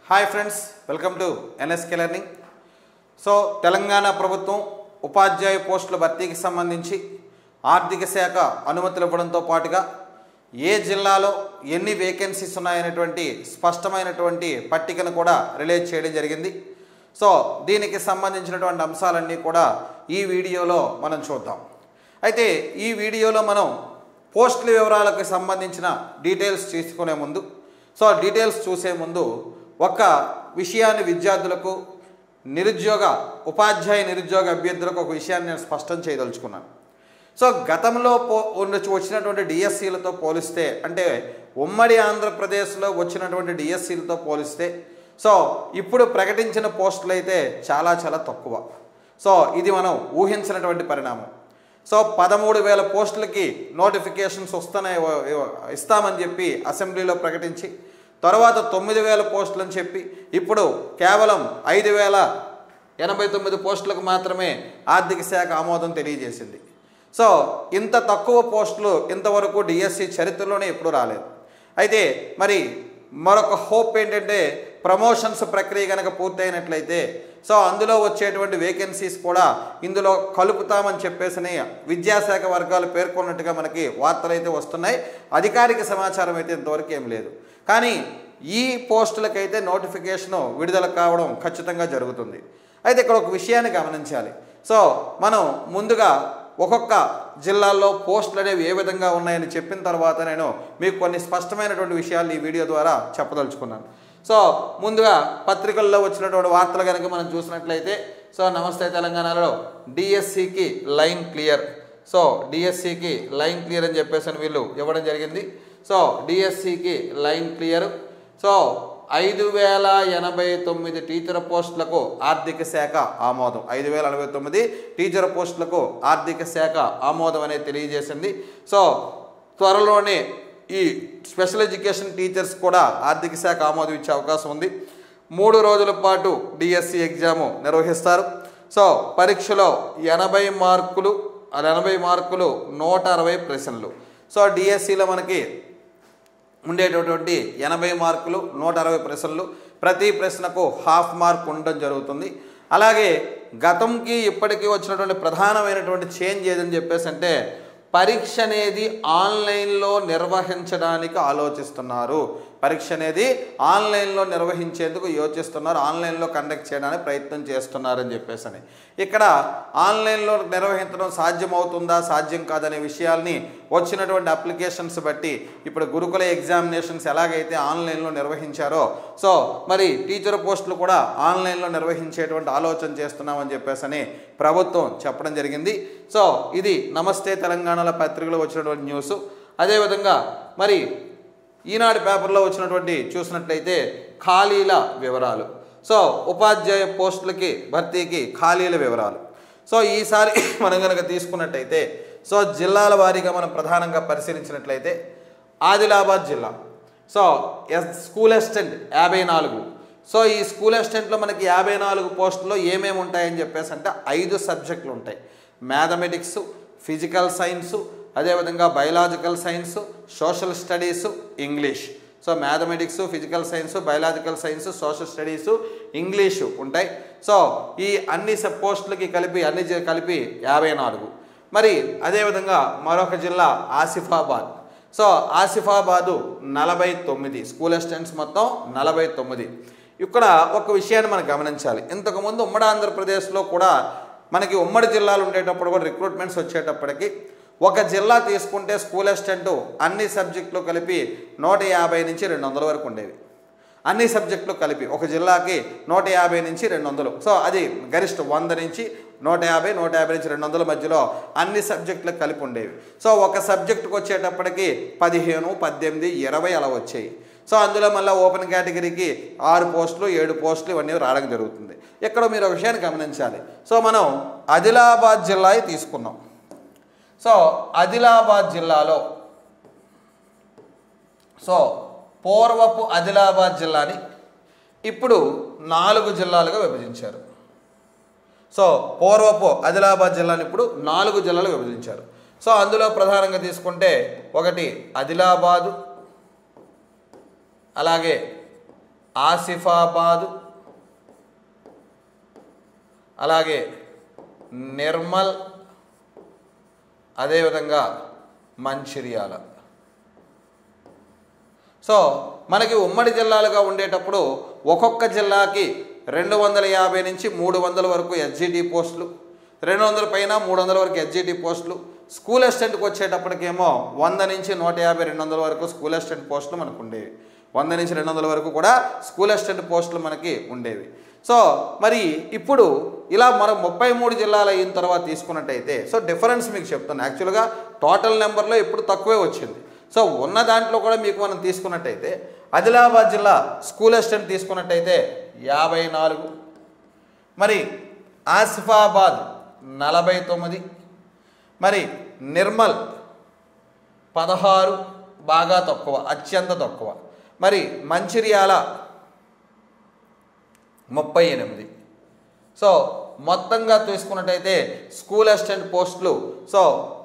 hi friends welcome to NSK learning so Telangana ప్రభుత్వం ఉపాధ్యాయ పోస్టుల భర్తీకి సంబంధించి ఆర్థిక శాఖ అనుమతులు ఇవ్వడంతో పాటుగా ఏ జిల్లాలో ఎన్ని వేకెన్సీస్ ఉన్నాయనేటువంటి స్పష్టమైనటువంటి పట్టికను కూడా రిలీజ్ చేయడం జరిగింది సో దీనికి సంబంధించినటువంటి అంశాలన్నీ కూడా ఈ వీడియోలో మనం చూద్దాం అయితే ఈ వీడియోలో మనం పోస్టుల వివరాలకు సంబంధించిన డీటెయిల్స్ తీసుకునే ముందు సో డీటెయిల్స్ చూసే ముందు ఒక విషయాన్ని విద్యార్థులకు నిరుద్యోగ ఉపాధ్యాయ నిరుద్యోగ అభ్యర్థులకు ఒక విషయాన్ని నేను స్పష్టం చేయదలుచుకున్నాను సో గతంలో పో ఉన్న- వచ్చినటువంటి డిఎస్సీలతో పోలిస్తే అంటే ఉమ్మడి ఆంధ్రప్రదేశ్లో వచ్చినటువంటి డిఎస్సీలతో పోలిస్తే సో ఇప్పుడు ప్రకటించిన పోస్టులు అయితే చాలా చాలా తక్కువ సో ఇది మనం ఊహించినటువంటి పరిణామం సో పదమూడు వేల పోస్టులకి నోటిఫికేషన్స్ వస్తున్నాయి ఇస్తామని చెప్పి అసెంబ్లీలో ప్రకటించి తర్వాత తొమ్మిది వేల పోస్టులు అని చెప్పి ఇప్పుడు కేవలం ఐదు వేల ఎనభై తొమ్మిది పోస్టులకు మాత్రమే ఆర్థిక శాఖ ఆమోదం తెలియజేసింది సో ఇంత తక్కువ పోస్టులు ఇంతవరకు డిఎస్సి చరిత్రలోనే ఎప్పుడు రాలేదు అయితే మరి మరొక హోప్ ఏంటంటే ప్రమోషన్స్ ప్రక్రియ కనుక పూర్తయినట్లయితే సో అందులో వచ్చేటువంటి వేకెన్సీస్ కూడా ఇందులో కలుపుతామని చెప్పేసి విద్యాశాఖ వర్గాలు పేర్కొన్నట్టుగా మనకి వార్తలు అయితే వస్తున్నాయి అధికారిక సమాచారం అయితే ఇంతవరకు ఏం లేదు కానీ ఈ పోస్టులకైతే నోటిఫికేషన్ విడుదల కావడం ఖచ్చితంగా జరుగుతుంది అయితే ఇక్కడ ఒక విషయాన్ని గమనించాలి సో మనం ముందుగా ఒక్కొక్క జిల్లాల్లో పోస్టులు అనేవి ఏ విధంగా ఉన్నాయని చెప్పిన తర్వాత నేను మీకు కొన్ని స్పష్టమైనటువంటి విషయాలు ఈ వీడియో ద్వారా చెప్పదలుచుకున్నాను సో ముందుగా పత్రికల్లో వచ్చినటువంటి వార్తలు కనుక మనం చూసినట్లయితే సో నమస్తే తెలంగాణలో డిఎస్సికి లైన్ క్లియర్ సో డిఎస్సికి లైన్ క్లియర్ అని చెప్పేసి అని వీళ్ళు ఇవ్వడం జరిగింది సో డిఎస్సికి లైన్ క్లియర్ సో ఐదు వేల ఎనభై తొమ్మిది టీచర్ పోస్టులకు ఆర్థిక శాఖ ఆమోదం ఐదు వేల ఎనభై తొమ్మిది టీచర్ పోస్టులకు ఆర్థిక శాఖ ఆమోదం అనేది తెలియజేసింది సో త్వరలోనే ఈ స్పెషల్ ఎడ్యుకేషన్ టీచర్స్ కూడా ఆర్థిక శాఖ ఆమోదం ఇచ్చే అవకాశం ఉంది మూడు రోజుల పాటు డిఎస్సి ఎగ్జాము నిర్వహిస్తారు సో పరీక్షలో ఎనభై మార్కులు ఎనభై మార్కులు నూట అరవై ప్రశ్నలు సో డిఎస్సిలో మనకి ఉండేటటువంటి ఎనభై మార్కులు నూట అరవై ప్రశ్నలు ప్రతి ప్రశ్నకు హాఫ్ మార్క్ ఉండడం జరుగుతుంది అలాగే గతంకి ఇప్పటికీ వచ్చినటువంటి ప్రధానమైనటువంటి చేంజ్ ఏదని చెప్పేసి అంటే పరీక్ష అనేది ఆన్లైన్లో నిర్వహించడానికి ఆలోచిస్తున్నారు పరీక్ష అనేది ఆన్లైన్లో నిర్వహించేందుకు యోచిస్తున్నారు ఆన్లైన్లో కండక్ట్ చేయడానికి ప్రయత్నం చేస్తున్నారని చెప్పేసి అని ఇక్కడ ఆన్లైన్లో నిర్వహించడం సాధ్యమవుతుందా సాధ్యం కాదనే విషయాల్ని వచ్చినటువంటి అప్లికేషన్స్ బట్టి ఇప్పుడు గురుకుల ఎగ్జామినేషన్స్ ఎలాగైతే ఆన్లైన్లో నిర్వహించారో సో మరి టీచర్ పోస్టులు కూడా ఆన్లైన్లో నిర్వహించేటువంటి ఆలోచన చేస్తున్నామని చెప్పేసి ప్రభుత్వం చెప్పడం జరిగింది సో ఇది నమస్తే తెలంగాణలో పత్రికలో వచ్చినటువంటి న్యూస్ అదేవిధంగా మరి ఈనాడు పేపర్లో వచ్చినటువంటి చూసినట్లయితే ఖాళీల వివరాలు సో ఉపాధ్యాయ పోస్టులకి భర్తీకి ఖాళీల వివరాలు సో ఈసారి మనం కనుక తీసుకున్నట్టయితే సో జిల్లాల వారీగా మనం ప్రధానంగా పరిశీలించినట్లయితే ఆదిలాబాద్ జిల్లా సో ఎస్ స్కూల్ అసిస్టెంట్ యాభై నాలుగు సో ఈ స్కూల్ అసిస్టెంట్లో మనకి యాభై నాలుగు పోస్టుల్లో ఏమేమి ఉంటాయని చెప్పేసి అంటే ఐదు సబ్జెక్టులు ఉంటాయి మ్యాథమెటిక్స్ ఫిజికల్ సైన్సు అదేవిధంగా biological science social studies English so mathematics physical science biological science social studies English ఉంటాయి సో ఈ అన్ని సబ్ పోస్టులకి కలిపి అన్ని జ- కలిపి యాభై నాలుగు మరి అదేవిధంగా మరొక జిల్లా ఆసిఫాబాద్ సో ఆసిఫాబాదు నలభై తొమ్మిది స్కూల్ అసిస్టెంట్స్ మొత్తం నలభై తొమ్మిది ఇక్కడ ఒక విషయాన్ని మనం గమనించాలి ఇంతకుముందు ఉమ్మడి ఆంధ్రప్రదేశ్లో కూడా మనకి ఉమ్మడి జిల్లాలు ఉండేటప్పుడు కూడా రిక్రూట్మెంట్స్ వచ్చేటప్పటికి ఒక జిల్లా తీసుకుంటే స్కూల్ అసిస్టెంట్ అన్ని సబ్జెక్టులు కలిపి నూట యాభై నుంచి రెండు వందల వరకు ఉండేవి అన్ని సబ్జెక్టులు కలిపి ఒక జిల్లాకి నూట యాభై నుంచి రెండు వందలు సో అది గరిష్ట వంద నుంచి నూట యాభై నూట యాభై నుంచి రెండు వందల మధ్యలో అన్ని సబ్జెక్టులకు కలిపి ఉండేవి సో ఒక సబ్జెక్టుకు వచ్చేటప్పటికి పదిహేను పద్దెనిమిది ఇరవై అలా వచ్చాయి సో అందులో మళ్ళీ ఓపెన్ కేటగిరీకి ఆరు పోస్టులు ఏడు పోస్టులు ఇవన్నీ రావడం జరుగుతుంది ఇక్కడ మీరు ఒక విషయాన్ని గమనించాలి సో మనం ఆదిలాబాద్ జిల్లా తీసుకున్నాం సో ఆదిలాబాద్ జిల్లాలో సో పూర్వపు ఆదిలాబాద్ జిల్లాని ఇప్పుడు నాలుగు జిల్లాలుగా విభజించారు సో పూర్వపు ఆదిలాబాద్ జిల్లాని ఇప్పుడు నాలుగు జిల్లాలు విభజించారు సో అందులో ప్రధానంగా తీసుకుంటే ఒకటి ఆదిలాబాదు అలాగే ఆసిఫాబాదు అలాగే నిర్మల్ అదేవిధంగా మంచిర్యాల సో మనకి ఉమ్మడి జిల్లాలుగా ఉండేటప్పుడు ఒక్కొక్క జిల్లాకి రెండు వందల యాభై నుంచి మూడు వందల వరకు ఎస్జిటి పోస్టులు రెండు వందల పైన మూడు వందల వరకు ఎస్జిటి పోస్టులు స్కూల్ అసిస్టెంట్కి వచ్చేటప్పటికేమో వంద నుంచి నూట యాభై రెండు వందల వరకు స్కూల్ అసిస్టెంట్ పోస్టులు మనకు ఉండేవి వంద నుంచి రెండు వందల వరకు కూడా స్కూల్ అసిస్టెంట్ పోస్టులు మనకి ఉండేవి సో మరి ఇప్పుడు ఇలా మనం ముప్పై మూడు జిల్లాలు అయిన తర్వాత తీసుకున్నట్టయితే సో డిఫరెన్స్ మీకు చెప్తాను యాక్చువల్గా టోటల్ నెంబర్లో ఇప్పుడు తక్కువే వచ్చింది సో ఉన్న దాంట్లో కూడా మీకు మనం తీసుకున్నట్టయితే ఆదిలాబాద్ జిల్లా స్కూల్ అసిస్టెంట్ తీసుకున్నట్టయితే యాభై నాలుగు మరి ఆసిఫాబాద్ నలభై తొమ్మిది మరి నిర్మల్ పదహారు బాగా తక్కువ అత్యంత తక్కువ మరి మంచిర్యాల ముప్పై ఎనిమిది సో మొత్తంగా తీసుకున్నట్టయితే స్కూల్ అసిస్టెంట్ పోస్టులు సో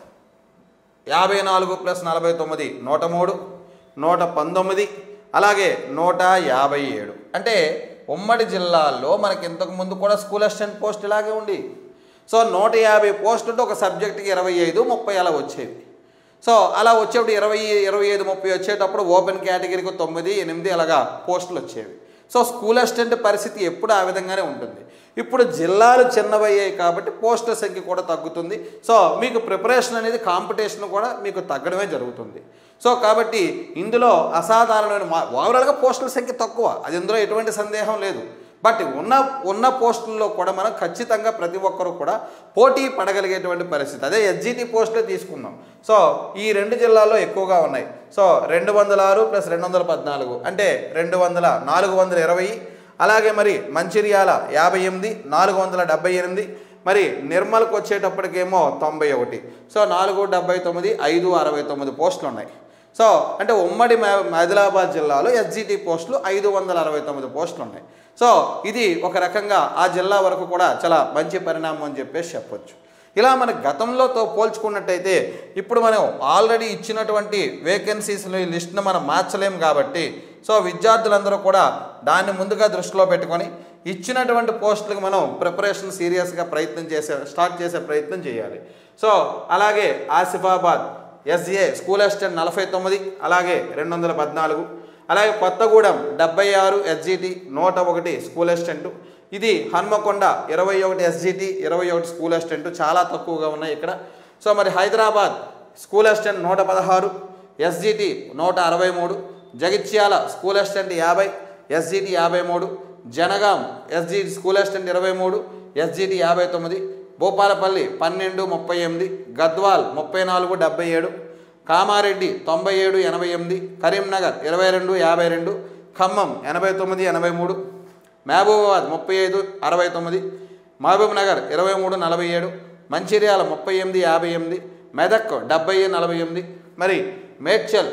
యాభై నాలుగు ప్లస్ నలభై తొమ్మిది నూట మూడు నూట పంతొమ్మిది అలాగే నూట యాభై ఏడు అంటే ఉమ్మడి జిల్లాల్లో మనకి ఇంతకు ముందు కూడా స్కూల్ అసిస్టెంట్ పోస్ట్ ఇలాగే ఉండి సో నూట యాభై పోస్ట్ ఉంటే ఒక సబ్జెక్ట్కి ఇరవై ఐదు ముప్పై అలా వచ్చేవి సో అలా వచ్చేప్పుడు ఇరవై ఇరవై ఐదు ముప్పై వచ్చేటప్పుడు ఓపెన్ కేటగిరీకి తొమ్మిది ఎనిమిది అలాగా పోస్టులు వచ్చేవి సో స్కూల్ అసిస్టెంట్ పరిస్థితి ఎప్పుడు ఆ విధంగానే ఉంటుంది ఇప్పుడు జిల్లాలు చిన్నవయ్యాయి కాబట్టి పోస్టుల సంఖ్య కూడా తగ్గుతుంది సో మీకు ప్రిపరేషన్ అనేది కాంపిటీషన్ కూడా మీకు తగ్గడమే జరుగుతుంది సో కాబట్టి ఇందులో అసాధారణమైన మా ఓవరాల్గా పోస్టుల సంఖ్య తక్కువ అది ఇందులో ఎటువంటి సందేహం లేదు బట్ ఉన్న ఉన్న పోస్టుల్లో కూడా మనం ఖచ్చితంగా ప్రతి ఒక్కరు కూడా పోటీ పడగలిగేటువంటి పరిస్థితి అదే ఎస్జిటి పోస్టులే తీసుకుందాం సో ఈ రెండు జిల్లాల్లో ఎక్కువగా ఉన్నాయి సో రెండు వందల ఆరు ప్లస్ రెండు వందల పద్నాలుగు అంటే రెండు వందల నాలుగు వందల ఇరవై అలాగే మరి మంచిర్యాల యాభై ఎనిమిది నాలుగు వందల డెబ్బై ఎనిమిది మరి నిర్మల్కి వచ్చేటప్పటికేమో తొంభై ఒకటి సో నాలుగు డెబ్బై తొమ్మిది ఐదు అరవై తొమ్మిది పోస్టులు ఉన్నాయి సో అంటే ఉమ్మడి మ- ఆదిలాబాద్ జిల్లాలో ఎస్జిటి పోస్టులు ఐదు వందల అరవై తొమ్మిది పోస్టులు ఉన్నాయి సో ఇది ఒక రకంగా ఆ జిల్లా వరకు కూడా చాలా మంచి పరిణామం అని చెప్పేసి చెప్పొచ్చు ఇలా మన గతంలోతో పోల్చుకున్నట్టయితే ఇప్పుడు మనం ఆల్రెడీ ఇచ్చినటువంటి వేకెన్సీస్ లిస్ట్ను మనం మార్చలేం కాబట్టి సో విద్యార్థులందరూ కూడా దాన్ని ముందుగా దృష్టిలో పెట్టుకొని ఇచ్చినటువంటి పోస్టులకు మనం ప్రిపరేషన్ సీరియస్గా ప్రయత్నం చేసే స్టార్ట్ చేసే ప్రయత్నం చేయాలి సో అలాగే ఆసిఫాబాద్ ఎస్ఏ స్కూల్ అసిస్టెంట్ నలభై తొమ్మిది అలాగే రెండు వందల పద్నాలుగు అలాగే కొత్తగూడెం డెబ్బై ఆరు ఎస్జిటి నూట ఒకటి స్కూల్ అసిస్టెంట్ ఇది హన్మకొండ ఇరవై ఒకటి ఎస్జిటి ఇరవై ఒకటి స్కూల్ అసిస్టెంట్ చాలా తక్కువగా ఉన్నాయి ఇక్కడ సో మరి హైదరాబాద్ స్కూల్ అసిస్టెంట్ నూట పదహారు ఎస్జిటి నూట అరవై మూడు జగిత్యాల స్కూల్ అసిస్టెంట్ యాభై ఎస్జిటి యాభై మూడు జనగాం ఎస్జిటి స్కూల్ అసిస్టెంట్ ఇరవై మూడు ఎస్జిటి యాభై తొమ్మిది భూపాలపల్లి పన్నెండు ముప్పై ఎనిమిది గద్వాల్ ముప్పై నాలుగు డెబ్బై ఏడు కామారెడ్డి తొంభై ఏడు ఎనభై ఎనిమిది కరీంనగర్ ఇరవై రెండు యాభై రెండు ఖమ్మం ఎనభై తొమ్మిది ఎనభై మూడు మహబూబాబాద్ ముప్పై ఐదు అరవై తొమ్మిది మహబూబ్ నగర్ ఇరవై మూడు నలభై ఏడు మంచిర్యాల ముప్పై ఎనిమిది యాభై ఎనిమిది మెదక్ డెబ్బై నలభై ఎనిమిది మరి మేడ్చల్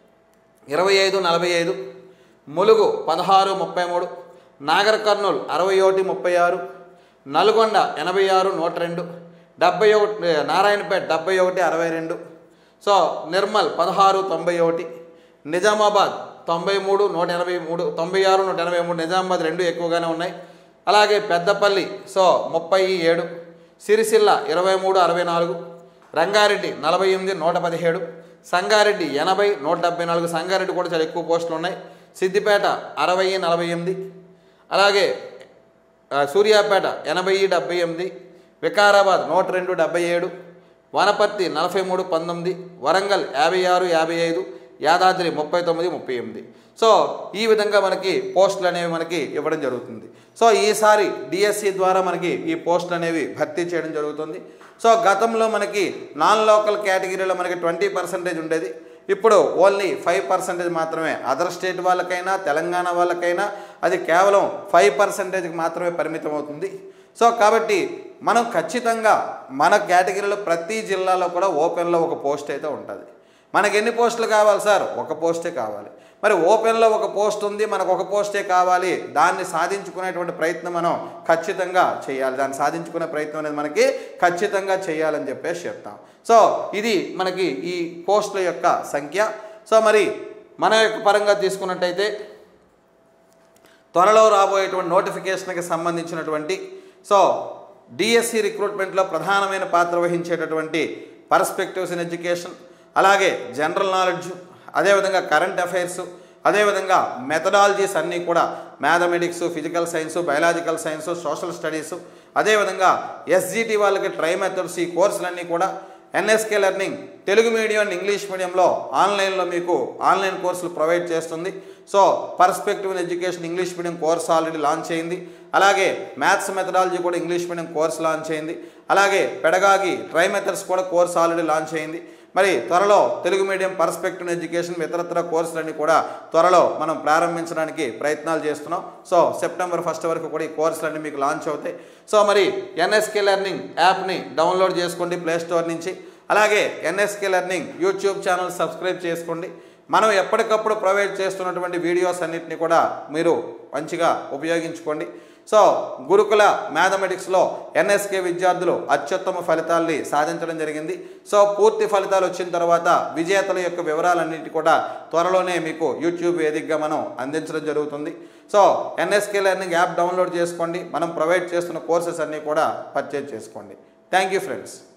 ఇరవై ఐదు నలభై ఐదు ములుగు పదహారు ముప్పై మూడు నాగర్ కర్నూల్ అరవై ఒకటి ముప్పై ఆరు నల్గొండ ఎనభై ఆరు నూట రెండు డెబ్బై ఒకటి నారాయణపేట డెబ్బై ఒకటి అరవై రెండు సో నిర్మల్ పదహారు తొంభై ఒకటి నిజామాబాద్ తొంభై మూడు నూట ఎనభై మూడు తొంభై ఆరు నూట ఎనభై మూడు నిజామాబాద్ రెండు ఎక్కువగానే ఉన్నాయి అలాగే పెద్దపల్లి సో ముప్పై ఏడు సిరిసిల్ల ఇరవై మూడు అరవై నాలుగు రంగారెడ్డి నలభై ఎనిమిది నూట పదిహేడు సంగారెడ్డి ఎనభై నూట డెబ్బై నాలుగు సంగారెడ్డి కూడా చాలా ఎక్కువ పోస్టులు ఉన్నాయి సిద్దిపేట అరవై నలభై ఎనిమిది అలాగే ఆ, సూర్యాపేట ఎనభై డెబ్బై ఎనిమిది వికారాబాద్ నూట రెండు డెబ్బై ఏడు వనపర్తి నలభై మూడు పంతొమ్మిది వరంగల్ యాభై ఆరు యాభై ఐదు యాదాద్రి ముప్పై తొమ్మిది ముప్పై ఎనిమిది సో ఈ విధంగా మనకి పోస్టులు అనేవి మనకి ఇవ్వడం జరుగుతుంది సో ఈసారి డిఎస్సి ద్వారా మనకి ఈ పోస్టులు అనేవి భర్తీ చేయడం జరుగుతుంది సో గతంలో మనకి నాన్ లోకల్ కేటగిరీలో మనకి ట్వంటీ పర్సెంటేజ్ ఉండేది ఇప్పుడు ఓన్లీ ఫైవ్ పర్సెంటేజ్ మాత్రమే అదర్ స్టేట్ వాళ్ళకైనా తెలంగాణ వాళ్ళకైనా అది కేవలం ఫైవ్ పర్సెంటేజ్కి మాత్రమే పరిమితం అవుతుంది సో కాబట్టి మనం ఖచ్చితంగా మన కేటగిరీలో ప్రతి జిల్లాలో కూడా ఓపెన్లో ఒక పోస్ట్ అయితే ఉంటుంది మనకి ఎన్ని పోస్టులు కావాలి సార్ ఒక పోస్టే కావాలి మరి ఓపెన్లో ఒక పోస్ట్ ఉంది మనకు ఒక పోస్టే కావాలి దాన్ని సాధించుకునేటువంటి ప్రయత్నం మనం ఖచ్చితంగా చేయాలి దాన్ని సాధించుకునే ప్రయత్నం అనేది మనకి ఖచ్చితంగా చేయాలని చెప్పేసి చెప్తాం సో ఇది మనకి ఈ పోస్టుల యొక్క సంఖ్య సో మరి మన యొక్క పరంగా తీసుకున్నట్టయితే త్వరలో రాబోయేటువంటి నోటిఫికేషన్కి సంబంధించినటువంటి సో డిఎస్సి రిక్రూట్మెంట్లో ప్రధానమైన పాత్ర వహించేటటువంటి పర్స్పెక్టివ్స్ ఇన్ ఎడ్యుకేషన్ అలాగే జనరల్ నాలెడ్జ్ అదేవిధంగా కరెంట్ అఫైర్స్ అదేవిధంగా మెథడాలజీస్ అన్నీ కూడా mathematics physical science biological science social studies అదేవిధంగా ఎస్జిటి వాళ్ళకి ట్రై మెథడ్స్ ఈ కోర్సులన్నీ కూడా NSK learning Telugu medium and English మీడియంలో ఆన్లైన్లో మీకు ఆన్లైన్ కోర్సులు ప్రొవైడ్ చేస్తుంది so perspective in education English medium course already launch అయింది అలాగే మ్యాథ్స్ మెథడాలజీ కూడా ఇంగ్లీష్ మీడియం కోర్స్ లాంచ్ అయింది అలాగే పెడగాగి ట్రై మెథడ్స్ కూడా కోర్స్ ఆల్రెడీ లాంచ్ అయింది మరి త్వరలో తెలుగు మీడియం పర్స్పెక్టివ్ ఎడ్యుకేషన్ ఇతరత్ర కోర్సులన్నీ కూడా త్వరలో మనం ప్రారంభించడానికి ప్రయత్నాలు చేస్తున్నాం సో సెప్టెంబర్ ఫస్ట్ వరకు కూడా ఈ కోర్సులన్నీ మీకు లాంచ్ అవుతాయి సో మరి ఎన్ఎస్కే లెర్నింగ్ యాప్ని డౌన్లోడ్ చేసుకోండి ప్లే స్టోర్ నుంచి అలాగే NSK learning YouTube channel subscribe చేసుకోండి మనం ఎప్పటికప్పుడు ప్రొవైడ్ చేస్తున్నటువంటి వీడియోస్ అన్నిటిని కూడా మీరు మంచిగా ఉపయోగించుకోండి సో గురుకుల మ్యాథమెటిక్స్లో ఎన్ఎస్కే విద్యార్థులు అత్యుత్తమ ఫలితాల్ని సాధించడం జరిగింది సో పూర్తి ఫలితాలు వచ్చిన తర్వాత విజేతల యొక్క వివరాలన్నిటి కూడా త్వరలోనే మీకు యూట్యూబ్ వేదికగా మనం అందించడం జరుగుతుంది so NSK learning app download చేసుకోండి మనం ప్రొవైడ్ చేస్తున్న కోర్సెస్ అన్నీ కూడా పర్చేజ్ చేసుకోండి థ్యాంక్ యూ ఫ్రెండ్స్